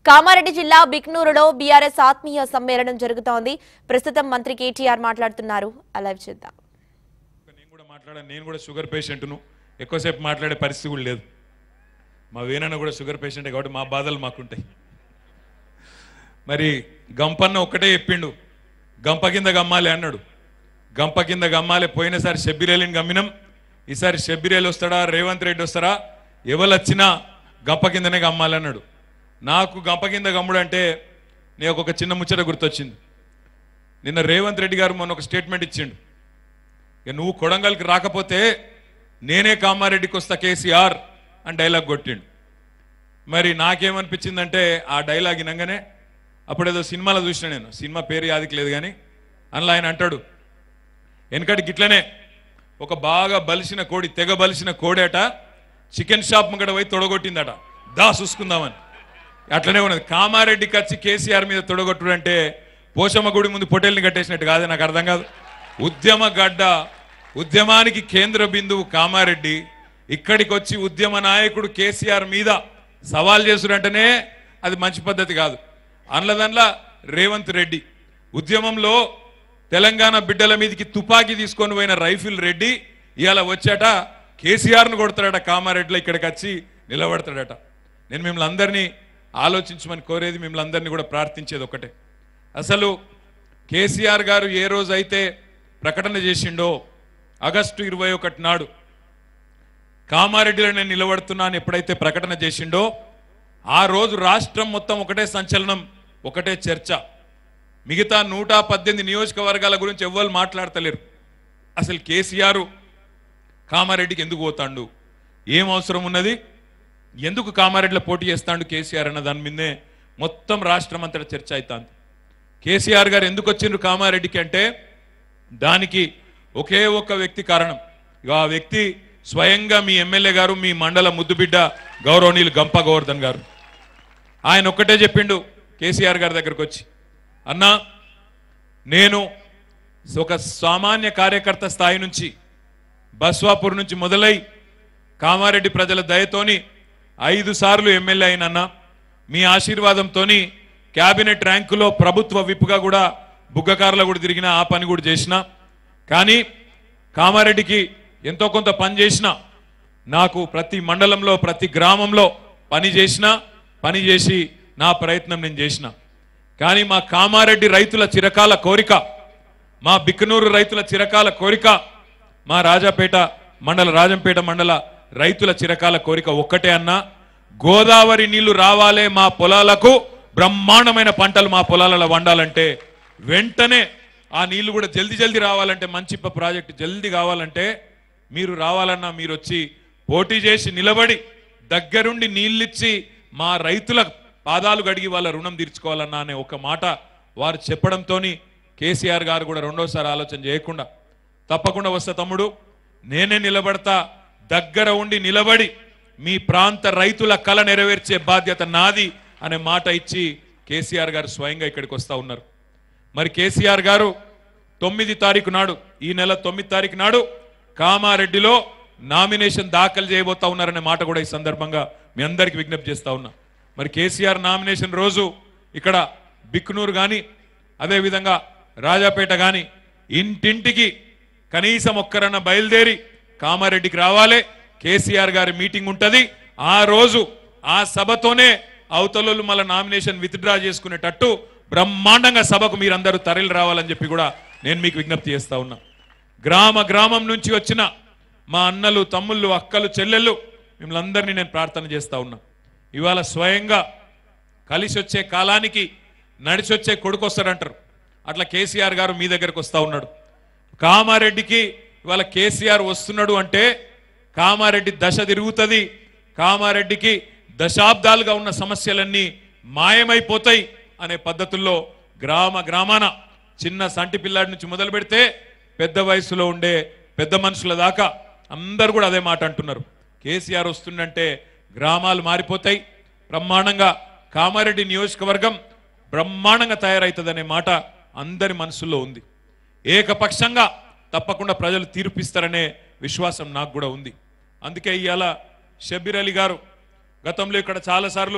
కామారెడ్డి జిల్లా బిక్నూరులో బీఆర్ఎస్ ఆత్మీయ సమ్మేళనం జరుగుతోంది ప్రస్తుతం మంత్రి కేటీఆర్ మాట్లాడుతున్నారు అలైవ్ చేద్దాం నేను కూడా మాట్లాడాను నేను కూడా షుగర్ పేషెంట్ను ఎక్కువసేపు మాట్లాడే పరిస్థితి కూడా లేదు మా వేనన్న కూడా షుగర్ పేషెంటే కాబట్టి మా బాధలు మాకుంటాయి మరి గంపన్న ఒక్కటే చెప్పిండు గంప కింద గమ్మాలి అన్నాడు గంప కింద గమ్మాలి పోయినసారి షబ్బిరేలిని గమ్మినాం ఈసారి షబ్బిరేలు వస్తాడా రేవంత్ రెడ్డి వస్తారా ఎవరు వచ్చినా గంప కిందనే గమ్మాలి అన్నాడు నాకు గంప కింద గమ్ముడు అంటే నేను ఒక చిన్న ముచ్చట గుర్తొచ్చింది నిన్న రేవంత్ రెడ్డి గారు మొన్న ఒక స్టేట్మెంట్ ఇచ్చిండు ఇక నువ్వు కొడంగల్కి రాకపోతే నేనే కామారెడ్డికి వస్తా కేసీఆర్ అని డైలాగ్ కొట్టిండు మరి నాకేమనిపించిందంటే ఆ డైలాగ్ వినంగానే అప్పుడేదో సినిమాలో చూసిన నేను సినిమా పేరు యాదికి లేదు కానీ అందులో ఆయన అంటాడు వెనకటి గిట్లనే ఒక బాగా బలిసిన కోడి తెగ బలిసిన కోడేట చికెన్ షాప్ ముంగట పోయి తొడగొట్టిందట దా చూసుకుందామని అట్లనే ఉన్నది కామారెడ్డికి వచ్చి కేసీఆర్ మీద తొడగొట్టుడు అంటే పోషమ్మ గుడి ముందు పొటేల్ని కట్టేసినట్టు కాదు నాకు అర్థం కాదు ఉద్యమ గడ్డ ఉద్యమానికి కేంద్ర బిందువు కామారెడ్డి ఇక్కడికి వచ్చి ఉద్యమ నాయకుడు కేసీఆర్ మీద సవాల్ చేసుడంటేనే అది మంచి పద్ధతి కాదు అందులో రేవంత్ రెడ్డి ఉద్యమంలో తెలంగాణ బిడ్డల మీదకి తుపాకీ తీసుకొని పోయిన రైఫిల్ రెడ్డి ఇవాళ వచ్చాట కేసీఆర్ను కొడతాడట కామారెడ్డిలో ఇక్కడికి వచ్చి నిలబడతాడట నేను మిమ్మల్ని అందరినీ ఆలోచించమని కోరేది మిమ్మల్ని అందరినీ కూడా ప్రార్థించేది ఒకటే అసలు కేసీఆర్ గారు ఏ రోజైతే ప్రకటన చేసిండో ఆగస్టు ఇరవై ఒకటి నాడు కామారెడ్డిలో నేను నిలబడుతున్నాను ఎప్పుడైతే ప్రకటన చేసిండో ఆ రోజు రాష్ట్రం మొత్తం ఒకటే సంచలనం ఒకటే చర్చ మిగతా నూట పద్దెనిమిది నియోజకవర్గాల గురించి ఎవ్వరు మాట్లాడతలేరు అసలు కేసీఆర్ కామారెడ్డికి ఎందుకు పోతాండు ఏం అవసరం ఉన్నది ఎందుకు కామారెడ్డిలో పోటీ చేస్తాడు కేసీఆర్ అన్న దాని మీదే మొత్తం రాష్ట్రం అంతటా చర్చ అవుతుంది కేసీఆర్ గారు ఎందుకు వచ్చిండ్రు కామారెడ్డికి అంటే దానికి ఒకే ఒక్క వ్యక్తి కారణం ఇక ఆ వ్యక్తి స్వయంగా మీ ఎమ్మెల్యే గారు మీ మండల ముద్దుబిడ్డ గౌరవనీయులు గంప గోవర్ధన్ గారు ఆయన ఒక్కటే చెప్పిండు కేసీఆర్ గారి దగ్గరకు వచ్చి అన్నా నేను ఒక సామాన్య కార్యకర్త స్థాయి నుంచి బస్వాపూర్ నుంచి మొదలై కామారెడ్డి ప్రజల దయతోని ఐదు సార్లు ఎమ్మెల్యే అయినన్నా మీ ఆశీర్వాదంతోని క్యాబినెట్ ర్యాంకులో ప్రభుత్వ విప్పుగా కూడా బుగ్గకారులో కూడా తిరిగిన ఆ పని కూడా చేసిన కానీ కామారెడ్డికి ఎంతో కొంత పని చేసిన నాకు ప్రతి మండలంలో ప్రతి గ్రామంలో పని చేసిన పని చేసి నా ప్రయత్నం నేను చేసిన కానీ మా కామారెడ్డి రైతుల చిరకాల కోరిక మా బిక్కనూరు రైతుల చిరకాల కోరిక మా రాజాపేట మండల రాజంపేట మండల రైతుల చిరకాల కోరిక ఒక్కటే అన్నా గోదావరి నీళ్లు రావాలే మా పొలాలకు బ్రహ్మాండమైన పంటలు మా పొలాలలో వండాలంటే వెంటనే ఆ నీళ్లు కూడా జల్దీ జల్దీ రావాలంటే మంచిప్ప ప్రాజెక్టు జల్దీ కావాలంటే మీరు రావాలన్నా మీరు వచ్చి పోటీ చేసి నిలబడి దగ్గరుండి నీళ్ళిచ్చి మా రైతుల పాదాలు గడిగి వాళ్ళ రుణం తీర్చుకోవాలన్నా అనే ఒక మాట వారు చెప్పడంతోని కేసీఆర్ గారు కూడా రెండోసారి ఆలోచన చేయకుండా తప్పకుండా వస్తా తమ్ముడు నేనే నిలబడతా దగ్గర ఉండి నిలబడి మీ ప్రాంత రైతుల కళ నెరవేర్చే బాధ్యత నాది అనే మాట ఇచ్చి కేసీఆర్ గారు స్వయంగా ఇక్కడికి వస్తా ఉన్నారు మరి కేసీఆర్ గారు తొమ్మిది తారీఖు నాడు ఈ నెల తొమ్మిది తారీఖు నాడు కామారెడ్డిలో నామినేషన్ దాఖలు చేయబోతా ఉన్నారనే మాట కూడా ఈ సందర్భంగా మీ అందరికి విజ్ఞప్తి చేస్తా ఉన్నా మరి కేసీఆర్ నామినేషన్ రోజు ఇక్కడ బిక్నూరు కానీ అదేవిధంగా రాజాపేట కానీ ఇంటింటికి కనీసం ఒక్కరన్న బయలుదేరి కామారెడ్డికి రావాలి కేసీఆర్ గారి మీటింగ్ ఉంటది ఆ రోజు ఆ సభతోనే అవతలలు మళ్ళీ నామినేషన్ విత్డ్రా చేసుకునేటట్టు బ్రహ్మాండంగా సభకు మీరందరూ తరలి రావాలని చెప్పి కూడా నేను మీకు విజ్ఞప్తి చేస్తా ఉన్నా గ్రామ గ్రామం నుంచి వచ్చిన మా అన్నలు తమ్ముళ్ళు అక్కలు చెల్లెళ్ళు మిమ్మల్ని అందరినీ నేను ప్రార్థన చేస్తా ఉన్నా ఇవాళ స్వయంగా కలిసి వచ్చే కాలానికి నడిచి వచ్చే కొడుకు వస్తాడంటారు అట్లా కేసీఆర్ గారు మీ దగ్గరకు వస్తా ఉన్నాడు కామారెడ్డికి ఇవాళ కేసీఆర్ వస్తున్నాడు అంటే కామారెడ్డి దశ తిరుగుతుంది కామారెడ్డికి దశాబ్దాలుగా ఉన్న సమస్యలన్నీ మాయమైపోతాయి అనే పద్ధతుల్లో గ్రామ గ్రామాన చిన్న సంటి పిల్లాడి నుంచి మొదలు పెడితే పెద్ద వయసులో ఉండే పెద్ద మనుషుల దాకా అందరూ కూడా అదే మాట అంటున్నారు కేసీఆర్ వస్తుండంటే గ్రామాలు మారిపోతాయి బ్రహ్మాండంగా కామారెడ్డి నియోజకవర్గం బ్రహ్మాండంగా తయారవుతుందనే మాట అందరి మనసులో ఉంది ఏకపక్షంగా తప్పకుండా ప్రజలు తీర్పిస్తారనే విశ్వాసం నాకు కూడా ఉంది అందుకే ఇవాళ షబ్బీర్ అలీ గారు గతంలో ఇక్కడ చాలాసార్లు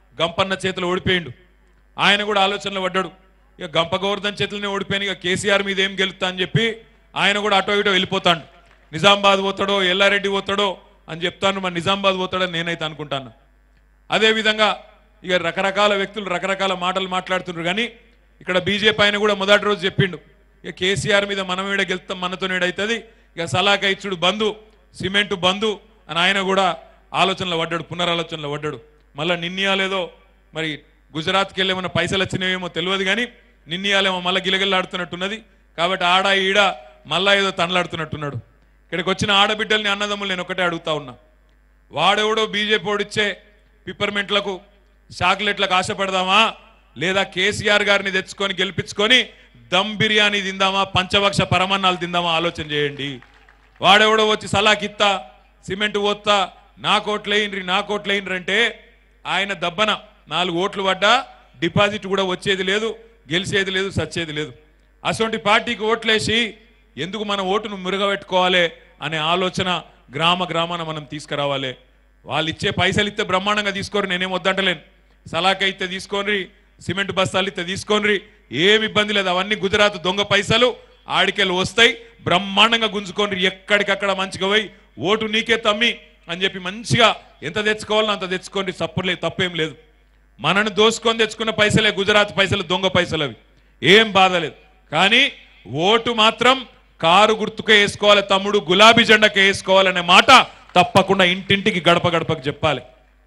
గంపన్న చేతిలో ఓడిపోయిండు ఆయన కూడా ఆలోచనలో పడ్డాడు ఇక గంప గోవర్ధన్ చేతులనే ఓడిపోయిన ఇక కేసీఆర్ మీద ఏం గెలుస్తా అని చెప్పి ఆయన కూడా అటో ఇటో వెళ్ళిపోతాడు నిజామాబాద్ పోతాడో ఎల్లారెడ్డి పోతాడో అని చెప్తాను మరి నిజామాబాద్ పోతాడని నేనైతే అనుకుంటాను అదేవిధంగా ఇక రకరకాల వ్యక్తులు రకరకాల మాటలు మాట్లాడుతున్నారు కానీ ఇక్కడ బీజేపీ ఆయన కూడా మొదటి రోజు చెప్పిండు ఇక కేసీఆర్ మీద మనం ఈడ గెలుస్తాం మనతో అవుతుంది ఇక సలాకా ఇచ్చుడు బంధు సిమెంట్ బంధు అని ఆయన కూడా ఆలోచనలో పడ్డాడు పునరాలోచనలో పడ్డాడు మళ్ళీ నిన్నయాలేదో మరి గుజరాత్కి వెళ్ళి ఏమైనా పైసలు వచ్చినవేమో తెలియదు కానీ నిన్నయాలేమో మళ్ళీ గిలగిల్లాడుతున్నట్టున్నది కాబట్టి ఆడ ఈడ మళ్ళా ఏదో తనలాడుతున్నట్టున్నాడు ఇక్కడికి వచ్చిన ఆడబిడ్డల్ని అన్నదమ్ములు నేను ఒకటే అడుగుతా ఉన్నా వాడెవడో బీజేపీ ఓడిచ్చే పిప్పర్మెంట్లకు చాక్లెట్లకు ఆశపడదామా లేదా కేసీఆర్ గారిని తెచ్చుకొని గెలిపించుకొని దమ్ బిర్యానీ తిందామా పంచభక్ష పరమన్నాలు తిందామా ఆలోచన చేయండి వాడెవడో వచ్చి సలాకిత్తా సిమెంట్ పోత్తా నా కోట్లేయిన్రి నా కోట్లేయిన్రి అంటే ఆయన దబ్బన నాలుగు ఓట్లు పడ్డా డిపాజిట్ కూడా వచ్చేది లేదు గెలిచేది లేదు సచ్చేది లేదు అటువంటి పార్టీకి ఓట్లేసి ఎందుకు మన ఓటును మురుగబెట్టుకోవాలి అనే ఆలోచన గ్రామ గ్రామాన మనం తీసుకురావాలి వాళ్ళు ఇచ్చే పైసలు ఇస్తే బ్రహ్మాండంగా తీసుకోరు నేనేం వద్దంటలేను సలాక ఇస్తే తీసుకోండి సిమెంట్ బస్తాలు ఇస్తే తీసుకోండి ఏమి ఇబ్బంది లేదు అవన్నీ గుజరాత్ దొంగ పైసలు ఆడికెళ్ళి వస్తాయి బ్రహ్మాండంగా గుంజుకోండి ఎక్కడికక్కడ మంచిగా పోయి ఓటు నీకే తమ్మి అని చెప్పి మంచిగా ఎంత తెచ్చుకోవాలో అంత తెచ్చుకోండి తప్పులే తప్పేం లేదు మనను దోసుకొని తెచ్చుకున్న పైసలే గుజరాత్ పైసలు దొంగ పైసలు అవి ఏం బాధ లేదు కానీ ఓటు మాత్రం కారు గుర్తుకే వేసుకోవాలి తమ్ముడు గులాబీ జెండాకే వేసుకోవాలనే మాట తప్పకుండా ఇంటింటికి గడప గడపకు చెప్పాలి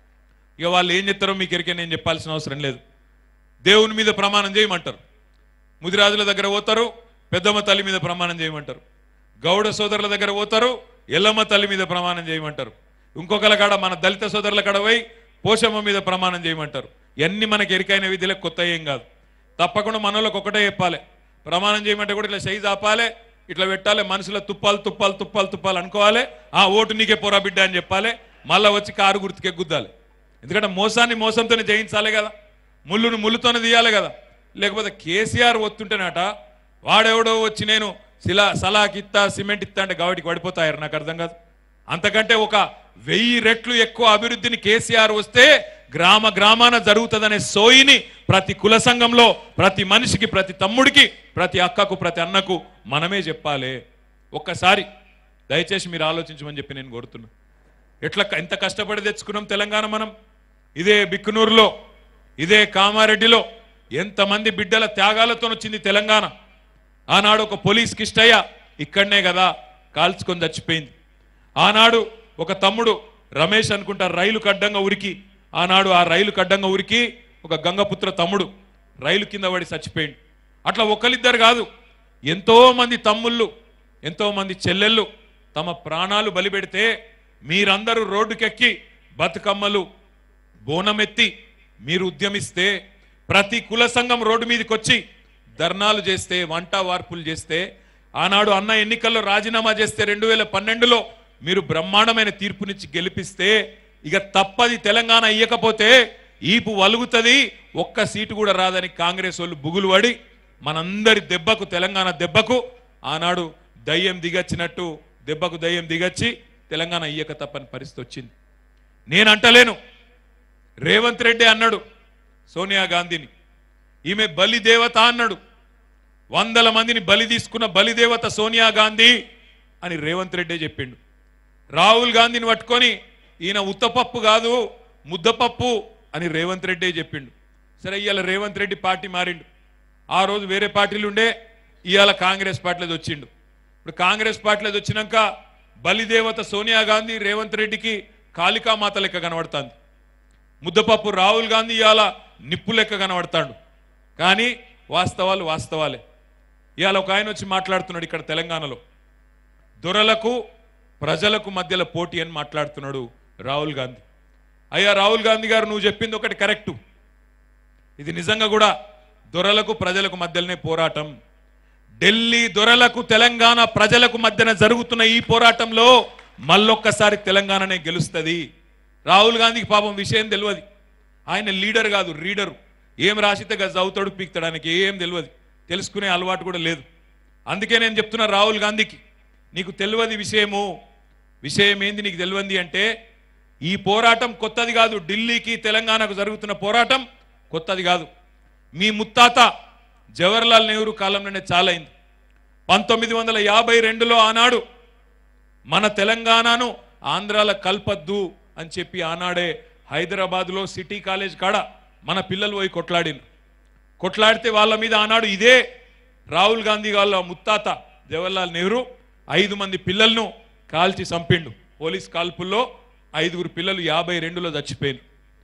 ఇక వాళ్ళు ఏం చెప్తారో మీకు ఎరికే నేను చెప్పాల్సిన అవసరం లేదు దేవుని మీద ప్రమాణం చేయమంటారు ముదిరాజుల దగ్గర పోతారు పెద్దమ్మ తల్లి మీద ప్రమాణం చేయమంటారు గౌడ సోదరుల దగ్గర పోతారు ఎల్లమ్మ తల్లి మీద ప్రమాణం చేయమంటారు ఇంకొకల కాడ మన దళిత సోదరుల కాడ పోయి పోషమ్మ మీద ప్రమాణం చేయమంటారు ఇవన్నీ మనకి ఎరికైన విధులకు కొత్త ఏం కాదు తప్పకుండా మనలోకి ఒకటే చెప్పాలి ప్రమాణం చేయమంటే కూడా ఇట్లా సైజు ఆపాలి ఇట్లా పెట్టాలి మనసులో తుప్పాలు తుప్పాలు తుప్పాలు తుప్పాలు అనుకోవాలి ఆ ఓటు నీకే పోరా బిడ్డ అని చెప్పాలి మళ్ళా వచ్చి కారు గుర్తుకే గుద్దాలి ఎందుకంటే మోసాన్ని మోసంతోనే జయించాలి కదా ముళ్ళును ముళ్ళుతోనే తీయాలి కదా లేకపోతే కేసీఆర్ వస్తుంటేనట వాడెవడో వచ్చి నేను శిలా సలాకి ఇత్తా సిమెంట్ ఇత్తా అంటే గావటికి పడిపోతాయారు నాకు అర్థం కాదు అంతకంటే ఒక వెయ్యి రెట్లు ఎక్కువ అభివృద్ధిని కేసీఆర్ వస్తే గ్రామ గ్రామాన జరుగుతుందనే సోయిని ప్రతి కుల సంఘంలో ప్రతి మనిషికి ప్రతి తమ్ముడికి ప్రతి అక్కకు ప్రతి అన్నకు మనమే చెప్పాలి ఒక్కసారి దయచేసి మీరు ఆలోచించమని చెప్పి నేను కోరుతున్నా ఎట్లా ఎంత కష్టపడి తెచ్చుకున్నాం తెలంగాణ మనం ఇదే బిక్కునూరులో ఇదే కామారెడ్డిలో ఎంతమంది బిడ్డల త్యాగాలతో వచ్చింది తెలంగాణ ఆనాడు ఒక పోలీస్ కిష్టయ్య ఇక్కడనే కదా కాల్చుకొని చచ్చిపోయింది ఆనాడు ఒక తమ్ముడు రమేష్ అనుకుంటా రైలు కడ్డంగా ఉరికి ఆనాడు ఆ రైలు కడ్డంగా ఉరికి ఒక గంగపుత్ర తమ్ముడు రైలు కింద పడి చచ్చిపోయింది అట్లా ఒకరిద్దరు కాదు ఎంతో మంది తమ్ముళ్ళు ఎంతో మంది చెల్లెళ్ళు తమ ప్రాణాలు బలిపెడితే మీరందరూ రోడ్డుకెక్కి బతుకమ్మలు బోనమెత్తి మీరు ఉద్యమిస్తే ప్రతి కుల సంఘం రోడ్డు మీదకి వచ్చి ధర్నాలు చేస్తే వంట వార్పులు చేస్తే ఆనాడు అన్న ఎన్నికల్లో రాజీనామా చేస్తే రెండు వేల పన్నెండులో మీరు బ్రహ్మాండమైన తీర్పునిచ్చి గెలిపిస్తే ఇక తప్పది తెలంగాణ ఇయ్యకపోతే ఈపు వలుగుతుంది ఒక్క సీటు కూడా రాదని కాంగ్రెస్ వాళ్ళు బుగులు పడి మనందరి దెబ్బకు తెలంగాణ దెబ్బకు ఆనాడు దయ్యం దిగచ్చినట్టు దెబ్బకు దయ్యం దిగచ్చి తెలంగాణ ఇయ్యక తప్పని పరిస్థితి వచ్చింది నేను అంటలేను రేవంత్ రెడ్డి అన్నాడు సోనియా గాంధీని ఈమె బలి దేవత అన్నాడు వందల మందిని బలి తీసుకున్న బలిదేవత సోనియా గాంధీ అని రేవంత్ రెడ్డి చెప్పిండు రాహుల్ గాంధీని పట్టుకొని ఈయన ఉత్తపప్పు కాదు ముద్దపప్పు అని రేవంత్ రెడ్డి చెప్పిండు సరే ఇవాళ రేవంత్ రెడ్డి పార్టీ మారిండు ఆ రోజు వేరే పార్టీలు ఉండే ఇవాళ కాంగ్రెస్ పార్టీలో వచ్చిండు ఇప్పుడు కాంగ్రెస్ పార్టీలో వచ్చినాక బలిదేవత సోనియా గాంధీ రేవంత్ రెడ్డికి కాళికామాత లెక్క కనబడుతుంది ముద్దపప్పు రాహుల్ గాంధీ ఇవాళ నిప్పు లెక్క కనబడతాడు కానీ వాస్తవాలు వాస్తవాలే ఇవాళ ఒక ఆయన వచ్చి మాట్లాడుతున్నాడు ఇక్కడ తెలంగాణలో దొరలకు ప్రజలకు మధ్యలో పోటీ అని మాట్లాడుతున్నాడు రాహుల్ గాంధీ అయ్యా రాహుల్ గాంధీ గారు నువ్వు చెప్పింది ఒకటి కరెక్టు ఇది నిజంగా కూడా దొరలకు ప్రజలకు మధ్యలోనే పోరాటం ఢిల్లీ దొరలకు తెలంగాణ ప్రజలకు మధ్యన జరుగుతున్న ఈ పోరాటంలో మళ్ళొక్కసారి తెలంగాణనే గెలుస్తుంది రాహుల్ గాంధీకి పాపం విషయం తెలియదు ఆయన లీడర్ కాదు రీడరు ఏం రాసితే గది చదువుతాడు పీక్తాడు ఆయనకి ఏం తెలియదు తెలుసుకునే అలవాటు కూడా లేదు అందుకే నేను చెప్తున్నా రాహుల్ గాంధీకి నీకు తెలియదు విషయము విషయం ఏంది నీకు తెలియంది అంటే ఈ పోరాటం కొత్తది కాదు ఢిల్లీకి తెలంగాణకు జరుగుతున్న పోరాటం కొత్తది కాదు మీ ముత్తాత జవహర్లాల్ నెహ్రూ కాలంలోనే చాలైంది పంతొమ్మిది వందల యాభై రెండులో ఆనాడు మన తెలంగాణను ఆంధ్రాల కల్పద్దు అని చెప్పి ఆనాడే హైదరాబాద్లో సిటీ కాలేజ్ కాడ మన పిల్లలు పోయి కొట్లాడిను కొట్లాడితే వాళ్ళ మీద ఆనాడు ఇదే రాహుల్ గాంధీ వాళ్ళ ముత్తాత జవహర్లాల్ నెహ్రూ ఐదు మంది పిల్లలను కాల్చి చంపిండు పోలీస్ కాల్పుల్లో ఐదుగురు పిల్లలు యాభై రెండులో చచ్చిపోయారు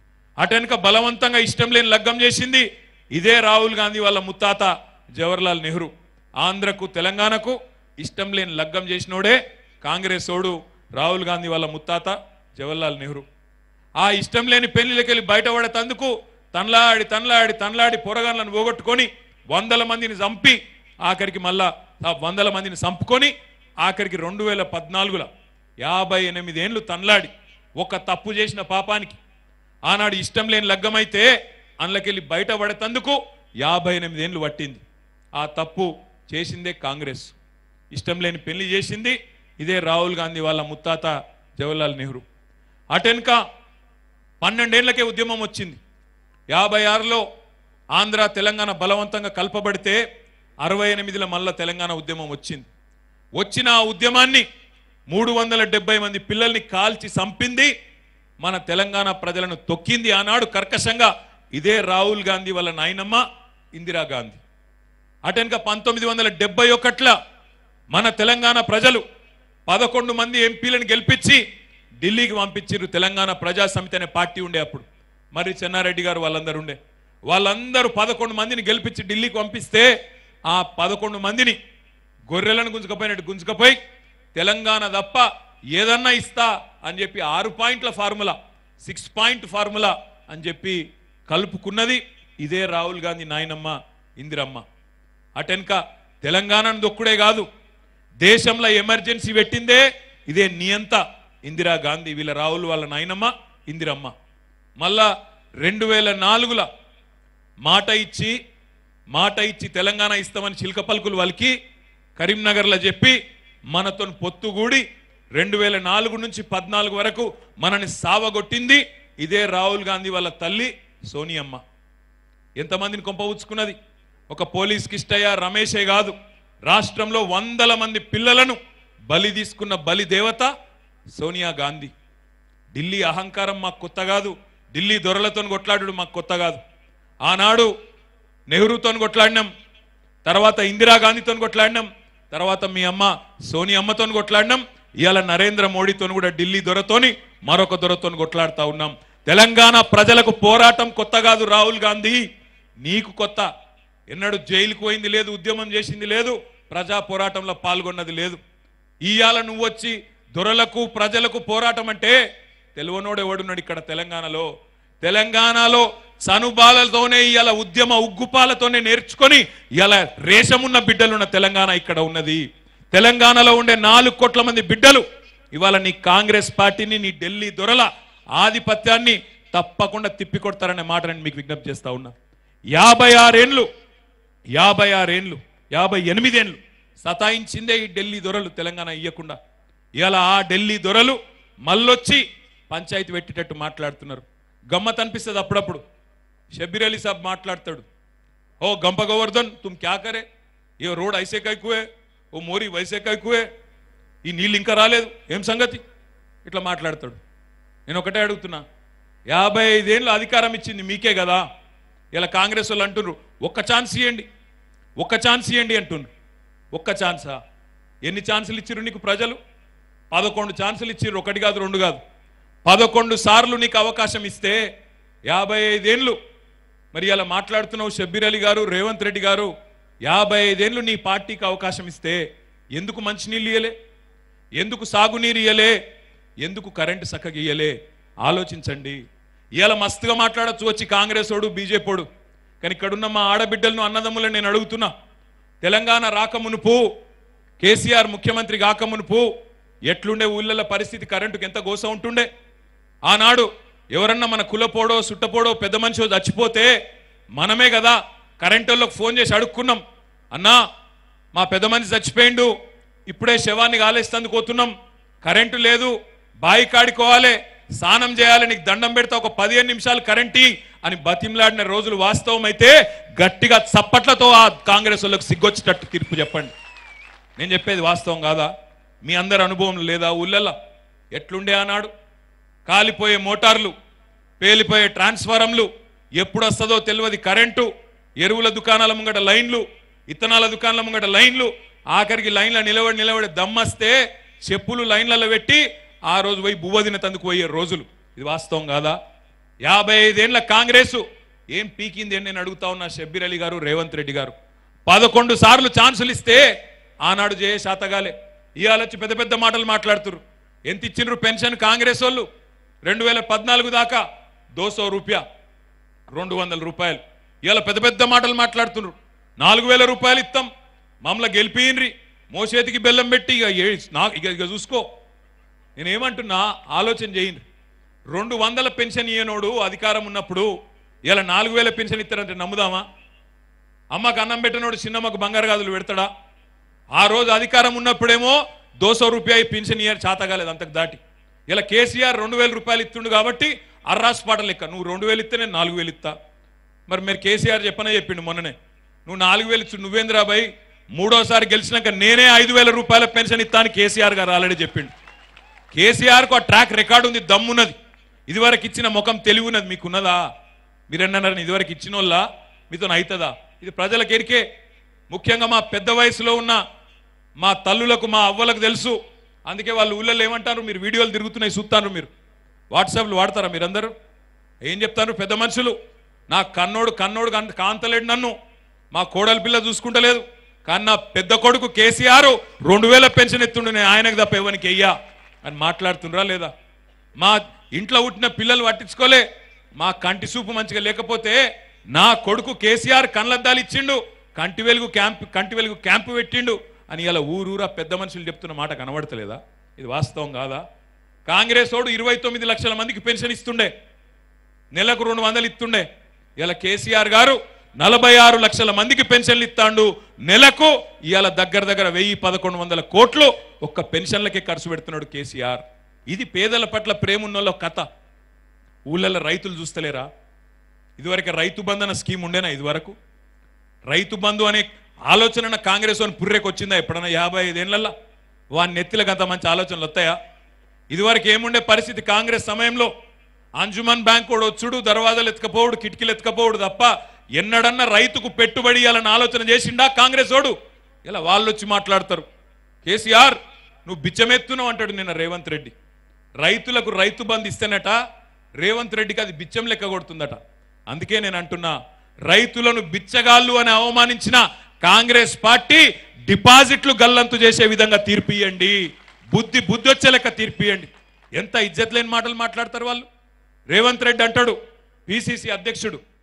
అటెనక బలవంతంగా ఇష్టం లేని లగ్గం చేసింది ఇదే రాహుల్ గాంధీ వాళ్ళ ముత్తాత జవహర్లాల్ నెహ్రూ ఆంధ్రకు తెలంగాణకు ఇష్టం లేని లగ్గం చేసినోడే కాంగ్రెస్ ఓడు రాహుల్ గాంధీ వాళ్ళ ముత్తాత జవహర్లాల్ నెహ్రూ ఆ ఇష్టం లేని పెళ్లికి వెళ్ళి బయటపడేందుకు తనలాడి తనలాడి తనలాడి పొరగాళ్ళను పోగొట్టుకొని వందల మందిని చంపి ఆఖరికి మళ్ళా ఆ వందల మందిని చంపుకొని ఆఖరికి రెండు వేల పద్నాలుగులో యాభై ఎనిమిదేండ్లు తనలాడి ఒక తప్పు చేసిన పాపానికి ఆనాడు ఇష్టం లేని లగ్గమైతే అందులోకెళ్ళి బయటపడేందుకు యాభై ఎనిమిదేండ్లు పట్టింది ఆ తప్పు చేసిందే కాంగ్రెస్ ఇష్టం లేని పెళ్లి చేసింది ఇదే రాహుల్ గాంధీ వాళ్ళ ముత్తాత జవహర్లాల్ నెహ్రూ అటెన్క పన్నెండేళ్లకే ఉద్యమం వచ్చింది యాభై ఆరులో ఆంధ్ర తెలంగాణ బలవంతంగా కలపబడితే అరవై ఎనిమిదిలో మళ్ళా తెలంగాణ ఉద్యమం వచ్చింది వచ్చిన ఆ ఉద్యమాన్ని మూడు వందల డెబ్బై మంది పిల్లల్ని కాల్చి చంపింది మన తెలంగాణ ప్రజలను తొక్కింది ఆనాడు కర్కశంగా ఇదే రాహుల్ గాంధీ వాళ్ళ నాయనమ్మ ఇందిరాగాంధీ అటెనక పంతొమ్మిది వందల డెబ్బై ఒకట్ల మన తెలంగాణ ప్రజలు పదకొండు మంది ఎంపీలను గెలిపించి ఢిల్లీకి పంపించారు తెలంగాణ ప్రజా సమితి అనే పార్టీ ఉండే అప్పుడు మరి చెన్నారెడ్డి గారు వాళ్ళందరూ ఉండే వాళ్ళందరూ పదకొండు మందిని గెలిపించి ఢిల్లీకి పంపిస్తే ఆ పదకొండు మందిని గొర్రెలను గుంజుకపోయినట్టు గుంజుకపోయి తెలంగాణ తప్ప ఏదన్నా ఇస్తా అని చెప్పి ఆరు పాయింట్ల ఫార్ములా సిక్స్ పాయింట్ ఫార్ములా అని చెప్పి కలుపుకున్నది ఇదే రాహుల్ గాంధీ నాయనమ్మ ఇందిరమ్మ అటెనక తెలంగాణను దొక్కుడే కాదు దేశంలో ఎమర్జెన్సీ పెట్టిందే ఇదే నియంత ఇందిరా గాంధీ వీళ్ళ రాహుల్ వాళ్ళ నాయనమ్మ ఇందిరమ్మ మళ్ళా రెండు వేల నాలుగుల మాట ఇచ్చి మాట ఇచ్చి తెలంగాణ ఇస్తామని చిలక పలుకులు వాళ్ళకి కరీంనగర్లో చెప్పి మనతో పొత్తుగూడి రెండు వేల నాలుగు నుంచి పద్నాలుగు వరకు మనని సావగొట్టింది ఇదే రాహుల్ గాంధీ వాళ్ళ తల్లి సోనియమ్మ ఎంతమందిని కొంపవుచ్చుకున్నది ఒక పోలీస్ కిష్టయ్య రమేషే కాదు రాష్ట్రంలో వందల మంది పిల్లలను బలి తీసుకున్న బలి దేవత సోనియా గాంధీ ఢిల్లీ అహంకారం మాకు కొత్త కాదు ఢిల్లీ దొరలతో కొట్లాడు మాకు కొత్త కాదు ఆనాడు నెహ్రూతో కొట్లాడినాం తర్వాత ఇందిరాగాంధీతో కొట్లాడినాం తర్వాత మీ అమ్మ సోని అమ్మతో కొట్లాడినాం ఇవాళ నరేంద్ర మోడీతో కూడా ఢిల్లీ దొరతోని మరొక దొరతో కొట్లాడుతా ఉన్నాం తెలంగాణ ప్రజలకు పోరాటం కొత్త కాదు రాహుల్ గాంధీ నీకు కొత్త ఎన్నడూ జైలుకు పోయింది లేదు ఉద్యమం చేసింది లేదు ప్రజా పోరాటంలో పాల్గొన్నది లేదు ఇవాళ నువ్వు వచ్చి దొరలకు ప్రజలకు పోరాటం అంటే తెలువనోడు ఎవడున్నాడు ఇక్కడ తెలంగాణలో తెలంగాణలో సనుబాలతోనే ఇవాళ ఉద్యమ ఉగ్గుపాలతోనే నేర్చుకొని ఇలా రేషమున్న బిడ్డలున్న తెలంగాణ ఇక్కడ ఉన్నది తెలంగాణలో ఉండే నాలుగు కోట్ల మంది బిడ్డలు ఇవాళ నీ కాంగ్రెస్ పార్టీని నీ ఢిల్లీ దొరల ఆధిపత్యాన్ని తప్పకుండా తిప్పికొడతారనే మాట నేను మీకు విజ్ఞప్తి చేస్తా ఉన్నా యాభై ఆరేండ్లు యాభై ఆరేండ్లు యాభై ఎనిమిదేండ్లు సతాయించిందే ఈ ఢిల్లీ దొరలు తెలంగాణ ఇయ్యకుండా ఇలా ఆ ఢిల్లీ దొరలు మళ్ళొచ్చి పంచాయతీ పెట్టేటట్టు మాట్లాడుతున్నారు గమ్మత్ అనిపిస్తుంది అప్పుడప్పుడు షబ్బీర్ అలీ సాబ్ మాట్లాడతాడు ఓ గంప గోవర్ధన్ తుమ్ క్యా కరే ఏ రోడ్ ఐసే కైకువే ఓ మోరీ వైసే కైకువే ఈ నీళ్ళు ఇంకా రాలేదు ఏం సంగతి ఇట్లా మాట్లాడతాడు నేను ఒకటే అడుగుతున్నా యాభై ఐదేళ్ళు అధికారం ఇచ్చింది మీకే కదా ఇలా కాంగ్రెస్ వాళ్ళు అంటున్నారు ఒక్క ఛాన్స్ ఇవ్వండి ఒక్క ఛాన్స్ ఇవ్వండి అంటున్నారు ఒక్క ఛాన్సా ఎన్ని ఛాన్సులు ఇచ్చిర్రు నీకు ప్రజలు పదకొండు ఛాన్సులు ఇచ్చిర్రు ఒకటి కాదు రెండు కాదు పదకొండు సార్లు నీకు అవకాశం ఇస్తే యాభై ఐదేళ్ళు మరి ఇలా మాట్లాడుతున్నావు షబ్బీర్ అలీ గారు రేవంత్ రెడ్డి గారు యాభై ఐదేళ్ళు నీ పార్టీకి అవకాశం ఇస్తే ఎందుకు మంచినీళ్ళు ఇయ్యలే ఎందుకు సాగునీరు ఇయ్యలే ఎందుకు కరెంటు చక్కగా ఇయ్యలే ఆలోచించండి ఇవాళ మస్తుగా మాట్లాడచ్చు వచ్చి కాంగ్రెస్ ఓడు బీజేపీడు కానీ ఇక్కడున్న మా ఆడబిడ్డలను అన్నదమ్ములను నేను అడుగుతున్నా తెలంగాణ రాకమునుపు కేసీఆర్ ముఖ్యమంత్రి కాకమునుపు ఎట్లుండే ఊళ్ళల పరిస్థితి కరెంటుకి ఎంత గోస ఉంటుండే ఆనాడు ఎవరన్నా మన కులపోడో సుట్టపోడో పెద్ద మనిషో చచ్చిపోతే మనమే కదా కరెంటు వాళ్ళకి ఫోన్ చేసి అడుక్కున్నాం అన్నా మా పెద్ద మనిషి చచ్చిపోయిండు ఇప్పుడే శవాన్ని కాలేస్తందుకు పోతున్నాం కరెంటు లేదు బాయి కాడుకోవాలి స్నానం చేయాలి నీకు దండం పెడితే ఒక పదిహేను నిమిషాలు కరెంటీ అని బతిమలాడిన రోజులు వాస్తవం అయితే గట్టిగా చప్పట్లతో ఆ కాంగ్రెస్ వాళ్ళకి సిగ్గొచ్చేటట్టు తీర్పు చెప్పండి నేను చెప్పేది వాస్తవం కాదా మీ అందరి అనుభవం లేదా ఊళ్ళల్లో ఎట్లుండే ఆనాడు కాలిపోయే మోటార్లు పేలిపోయే ట్రాన్స్ఫారంలు ఎప్పుడు వస్తుందో తెలియదు కరెంటు ఎరువుల దుకాణాల ముంగట లైన్లు ఇత్తనాల దుకాణాల ముంగట లైన్లు ఆఖరికి లైన్ల నిలబడి నిలబడి దమ్మస్తే చెప్పులు లైన్లలో పెట్టి ఆ రోజు పోయి బువ్వదిన తందుకు పోయే రోజులు ఇది వాస్తవం కాదా యాభై ఐదేళ్ల కాంగ్రెసు ఏం పీకింది అని నేను అడుగుతా ఉన్నా షబ్బీర్ అలీ గారు రేవంత్ రెడ్డి గారు పదకొండు సార్లు ఛాన్సులు ఇస్తే ఆనాడు జయ శాతగాలే ఇవాళ వచ్చి పెద్ద పెద్ద మాటలు మాట్లాడుతున్నారు ఎంత ఇచ్చిండ్రు పెన్షన్ కాంగ్రెస్ వాళ్ళు రెండు వేల పద్నాలుగు దాకా దోసో రూపాయ రెండు వందల రూపాయలు ఇవాళ పెద్ద పెద్ద మాటలు మాట్లాడుతున్నారు నాలుగు వేల రూపాయలు ఇస్తాం మమ్మల్ని గెలిపియండ్రి మోసేతికి బెల్లం పెట్టి ఇక ఏ- నా- ఇక ఇక చూసుకో నేనేమంటున్నా ఆలోచన చేయండి రెండు వందల పెన్షన్ ఇయ్యనోడు అధికారం ఉన్నప్పుడు ఇలా నాలుగు వేల పెన్షన్ ఇస్తారంటే నమ్ముదామా అమ్మకు అన్నం పెట్టినోడు చిన్నమ్మకు బంగారు గాజులు పెడతాడా ఆ రోజు అధికారం ఉన్నప్పుడేమో దోసో రూపాయి పెన్షన్ ఇయర్ చాతగాలేదు అంతకు దాటి ఇలా కేసీఆర్ రెండు వేల రూపాయలు ఇస్తుండు కాబట్టి అర్రాస్ పాట లెక్క నువ్వు రెండు వేలు ఇస్తే నేను నాలుగు వేలు ఇస్తా మరి మీరు కేసీఆర్ చెప్పనే చెప్పిండు మొన్ననే నువ్వు నాలుగు వేలు ఇచ్చు నువ్వేంద్రాబాయ్ మూడోసారి గెలిచినాక నేనే ఐదు వేల రూపాయల పెన్షన్ ఇస్తాను కేసీఆర్ గారు ఆల్రెడీ చెప్పిండు కేసీఆర్కు ఆ ట్రాక్ రికార్డు ఉంది దమ్మున్నది ఇదివరకు ఇచ్చిన ముఖం తెలివి ఉన్నది మీకున్నదా మీరన్నారు ఇదివరకు ఇచ్చిన వాళ్ళ మీతో అవుతుందా ఇది ప్రజలకు ఎరికే ముఖ్యంగా మా పెద్ద వయసులో ఉన్న మా తల్లులకు మా అవ్వలకు తెలుసు అందుకే వాళ్ళు ఊళ్ళలో ఏమంటారు మీరు వీడియోలు తిరుగుతున్నాయి చూస్తారు మీరు వాట్సాప్లు వాడతారా మీరందరూ ఏం చెప్తారు పెద్ద మనుషులు నా కన్నోడు కన్నోడు కాన్- కాంతలేడు నన్ను మా కోడలి పిల్ల చూసుకుంటలేదు కానీ నా పెద్ద కొడుకు కేసీఆర్ రెండు వేల పెన్షన్ ఎత్తుండు నేను ఆయనకు తప్ప ఎవరికి వెయ్యా అని మాట్లాడుతుండ్రా లేదా మా ఇంట్లో పుట్టిన పిల్లలు పట్టించుకోలే మా కంటి చూపు మంచిగా లేకపోతే నా కొడుకు కేసీఆర్ కళ్ళద్దాలు ఇచ్చిండు కంటి వెలుగు క్యాంప్ కంటి వెలుగు క్యాంపు పెట్టిండు అని ఇలా ఊరూరా పెద్ద మనుషులు చెప్తున్న మాట కనబడతలేదా ఇది వాస్తవం కాదా కాంగ్రెస్ ఓడు ఇరవై తొమ్మిది లక్షల మందికి పెన్షన్ ఇస్తుండే నెలకు రెండు వందలు ఇస్తుండే ఇలా కేసీఆర్ గారు నలభై ఆరు లక్షల మందికి పెన్షన్లు ఇస్తాండు నెలకు ఇవాళ దగ్గర దగ్గర వెయ్యి పదకొండు వందల కోట్లు ఒక్క పెన్షన్లకే ఖర్చు పెడుతున్నాడు కేసీఆర్ ఇది పేదల పట్ల ప్రేమ ఉన్నోళ్ళ కథ ఊళ్ళల్లో రైతులు చూస్తలేరా ఇదివరకు రైతు బంధు అన్న స్కీమ్ ఉండేనా ఇదివరకు రైతు బంధు అనే ఆలోచన కాంగ్రెస్ అని పుర్రెకి వచ్చిందా ఎప్పుడన్నా యాభై ఐదేళ్లలో వాని నెత్తిలకు అంత మంచి ఆలోచనలు వస్తాయా ఇదివరకు ఏముండే పరిస్థితి కాంగ్రెస్ సమయంలో అంజుమన్ బ్యాంక్ కూడా వచ్చుడు దర్వాజాలు ఎత్తుకపోవుడు కిటికీలు ఎత్తుకపోవుడు తప్ప ఎన్నడన్నా రైతుకు పెట్టుబడి ఇవ్వాలని ఆలోచన చేసిండా కాంగ్రెస్ ఓడు ఇలా వాళ్ళు వచ్చి మాట్లాడతారు కేసీఆర్ నువ్వు బిచ్చమెత్తున్నావు అంటాడు నిన్న రేవంత్ రెడ్డి రైతులకు రైతు బంధు ఇస్తేనట రేవంత్ రెడ్డికి అది బిచ్చం లెక్క కొడుతుందట అందుకే నేను అంటున్నా రైతులను బిచ్చగాళ్ళు అని అవమానించిన కాంగ్రెస్ పార్టీ డిపాజిట్లు గల్లంతు చేసే విధంగా తీర్పు ఇయ్యండి బుద్ధి బుద్ధి వచ్చే లెక్క తీర్పు ఇయ్యండి ఎంత ఇజ్జత్ లేని మాటలు మాట్లాడతారు వాళ్ళు రేవంత్ రెడ్డి అంటాడు పిసిసి అధ్యక్షుడు